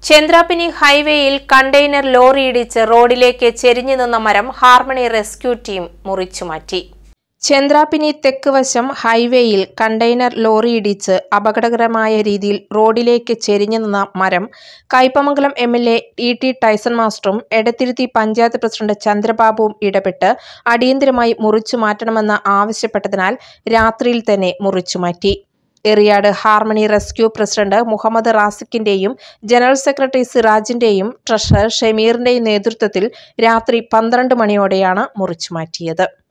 ചന്ദ്രാപ്പിനി ഹൈവേയിൽ container lorry ഇടിച്ച് റോഡിലേക്ക് ചെരിഞ്ഞു നിന്ന മരം ഹാർമണി റെസ്ക്യൂ ടീം മുറിച്ചുമാറ്റി ചന്ദ്രാപ്പിനി തെക്ക് വശം ഹൈവേയിൽ കണ്ടെയ്നർ ലോറി ഇടിച്ച് അപകടകരമായ രീതിയിൽ റോഡിലേക്ക് ചെരിഞ്ഞു നിന്ന മരം Kaipamangalam M L A E T Taison മാസ്റ്ററും എടത്തിരുത്തി പഞ്ചായത്ത് പ്രസിഡന്റ് ചന്ദ്രബാബുവും ഇടപെട്ട് അടിയന്തരമായി മുറിച്ചു മാറ്റണമെന്ന് ആവശ്യപ്പെട്ടതിനാൽ രാത്രിയിൽ തന്നെ മുറിച്ചുമാറ്റി Eriyad harmony rescue president Muhammad റാസിക്കിന്റെയും ജനറൽ സെക്രട്ടറി സിറാജിന്റെയും ട്രഷറർ ഷമീറിന്റെയും നേതൃത്വത്തിൽ രാത്രി പന്ത്രണ്ട് മണിയോടെയാണ് മുറിച്ചുമാറ്റിയത്